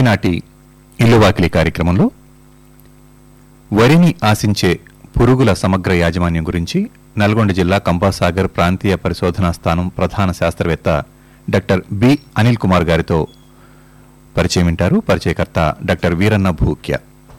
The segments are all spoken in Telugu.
ఈనాటి ఇల్లువాకిలి కార్యక్రమంలో వరిని ఆశించే పురుగుల సమగ్ర యాజమాన్యం గురించి నల్గొండ జిల్లా కంపాసాగర్ ప్రాంతీయ పరిశోధనా స్థానం ప్రధాన శాస్త్రవేత్త డాక్టర్ బి అనిల్ కుమార్ గారితో పరిచయం వింటారు పరిచయకర్త డాక్టర్ వీరన్న భూక్య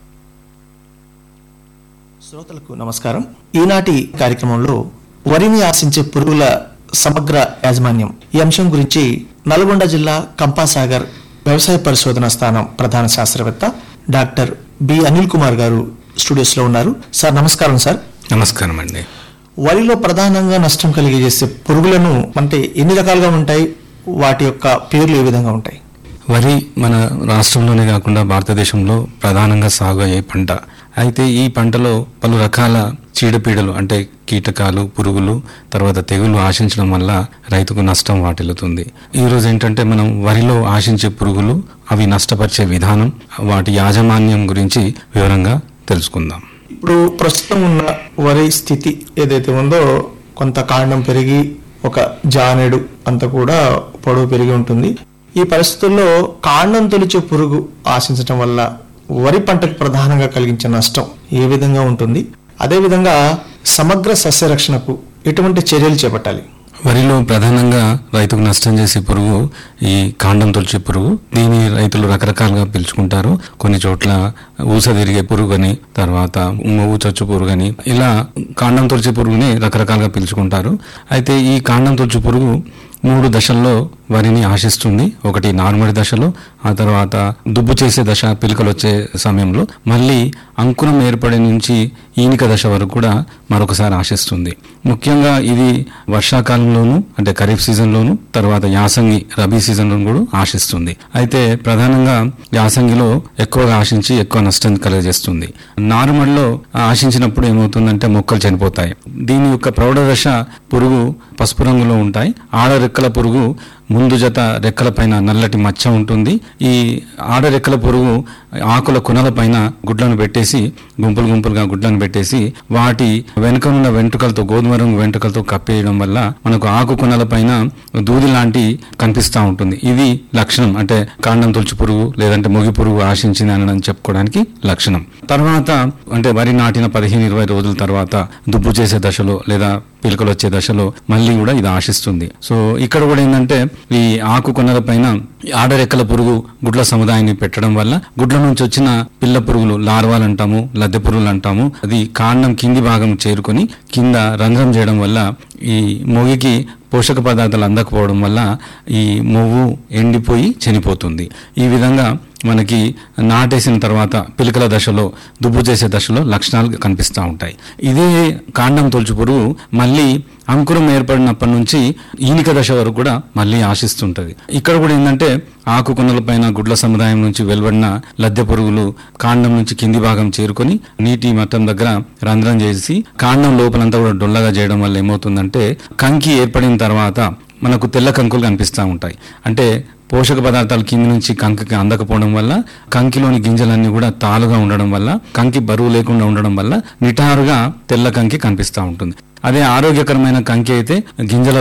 శ్రోతలకు నమస్కారం ఈనాటి కార్యక్రమంలో వరిని ఆశించే పురుగుల సమగ్ర యాజమాన్యం ఈ అంశం గురించి నల్గొండ జిల్లా కంపాసాగర్ వ్యవసాయ పరిశోధన స్థానం ప్రధాన శాస్త్రవేత్త డాక్టర్ బి అనిల్ కుమార్ గారు స్టూడియోస్ లో ఉన్నారు సార్ నమస్కారం సార్ నమస్కారం అండి వరిలో ప్రధానంగా నష్టం కలిగజేసే పురుగులను అంటే ఎన్ని రకాలుగా ఉంటాయి వాటి యొక్క పేర్లు ఏ విధంగా ఉంటాయి వరి మన రాష్ట్రంలోనే కాకుండా భారతదేశంలో ప్రధానంగా సాగు అయ్యే పంట అయితే ఈ పంటలో పలు రకాల చీడపీడలు అంటే కీటకాలు పురుగులు తర్వాత తెగులు ఆశించడం వల్ల రైతుకు నష్టం వాటిల్లుతుంది ఈ రోజు ఏంటంటే మనం వరిలో ఆశించే పురుగులు అవి నష్టపరిచే విధానం వాటి యాజమాన్యం గురించి వివరంగా తెలుసుకుందాం ఇప్పుడు ప్రస్తుతం ఉన్న వరి స్థితి ఏదైతే ఉందో కొంత కాండం పెరిగి ఒక జానెడు అంత కూడా పొడవు పెరిగి ఉంటుంది ఈ పరిస్థితుల్లో కాండం తొలిచే పురుగు ఆశించడం వల్ల వరి పంటకు ప్రధానంగా కలిగించే నష్టం ఏ విధంగా ఉంటుంది అదేవిధంగా సమగ్ర సస్యరక్షణకు ఎటువంటి చర్యలు చేపట్టాలి వరిలో ప్రధానంగా రైతుకు నష్టం చేసే పురుగు ఈ కాండం తొలిచే పురుగు దీని రైతులు రకరకాలుగా పిలుచుకుంటారు కొన్ని చోట్ల ఊస తిరిగే పురుగు అని తర్వాత మొవ్వు చచ్చు పురుగు అని ఇలా కాండం తొలిచే పురుగుని రకరకాలుగా పిలుచుకుంటారు అయితే ఈ కాండం తొలిచే పురుగు మూడు దశల్లో వరిని ఆశిస్తుంది ఒకటి నార్మల్ దశలో ఆ తర్వాత దుబ్బు చేసే దశ పిలకలు వచ్చే సమయంలో మళ్ళీ అంకురం ఏర్పడే నుంచి ఈనిక దశ వరకు కూడా మరొకసారి ఆశిస్తుంది ముఖ్యంగా ఇది వర్షాకాలంలోను అంటే ఖరీఫ్ సీజన్లోను తర్వాత యాసంగి రబీ సీజన్లోను కూడా ఆశిస్తుంది అయితే ప్రధానంగా యాసంగిలో ఎక్కువగా ఆశించి ఎక్కువ నష్టం కలుగజేస్తుంది నారుమడిలో ఆశించినప్పుడు ఏమవుతుందంటే మొక్కలు చనిపోతాయి దీని యొక్క ప్రౌఢ దశ పురుగు పసుపు రంగులో ఉంటాయి ఆడ రెక్కల పురుగు ముందు జత రెక్కల పైన నల్లటి మచ్చ ఉంటుంది ఈ ఆడ రెక్కల పురుగు ఆకుల కొనల పైన గుడ్లను పెట్టేసి గుంపులు గుంపులుగా గుడ్లను పెట్టేసి వాటి వెనుకనున్న వెంట్రుకలతో గోధుమ రంగు వెంట్రుకలతో కప్పేయడం వల్ల మనకు ఆకు కొనల పైన దూది లాంటి కనిపిస్తూ ఉంటుంది ఇది లక్షణం అంటే కాండం తొలిచి పురుగు లేదంటే మొగి పురుగు ఆశించింది అని చెప్పుకోవడానికి లక్షణం తర్వాత అంటే వరి నాటిన పదిహేను ఇరవై రోజుల తర్వాత దుబ్బు చేసే దశలో లేదా పిలకలు వచ్చే దశలో మళ్ళీ కూడా ఇది ఆశిస్తుంది సో ఇక్కడ కూడా ఏంటంటే ఈ ఆకు కొనల పైన ఆడరెక్కల పురుగు గుడ్ల సముదాయాన్ని పెట్టడం వల్ల గుడ్ల నుంచి వచ్చిన పిల్ల పురుగులు లార్వాలు అంటాము లద్దె పురుగులు అంటాము అది కాండం కింది భాగం చేరుకొని కింద రంధ్రం చేయడం వల్ల ఈ మొగికి పోషక పదార్థాలు అందకపోవడం వల్ల ఈ మొవ్వు ఎండిపోయి చనిపోతుంది ఈ విధంగా మనకి నాటేసిన తర్వాత పిలకల దశలో దుబ్బు చేసే దశలో లక్షణాలు కనిపిస్తూ ఉంటాయి ఇదే కాండం తొలుచు పురుగు మళ్ళీ అంకురం ఏర్పడినప్పటి నుంచి ఈనిక దశ వరకు కూడా మళ్ళీ ఆశిస్తుంటది ఇక్కడ కూడా ఏంటంటే ఆకు కొనల పైన గుడ్ల సముదాయం నుంచి వెలువడిన లద్దె పురుగులు కాండం నుంచి కింది భాగం చేరుకొని నీటి మట్టం దగ్గర రంధ్రం చేసి కాండం లోపలంతా కూడా డొల్లగా చేయడం వల్ల ఏమవుతుందంటే కంకి ఏర్పడిన తర్వాత మనకు తెల్ల కంకులు కనిపిస్తూ ఉంటాయి అంటే పోషక పదార్థాలు కింది నుంచి కంకికి అందకపోవడం వల్ల కంకిలోని గింజలన్నీ కూడా తాలుగా ఉండడం వల్ల కంకి బరువు లేకుండా ఉండడం వల్ల నిటారుగా తెల్ల కంకి కనిపిస్తూ ఉంటుంది అదే ఆరోగ్యకరమైన కంకి అయితే గింజల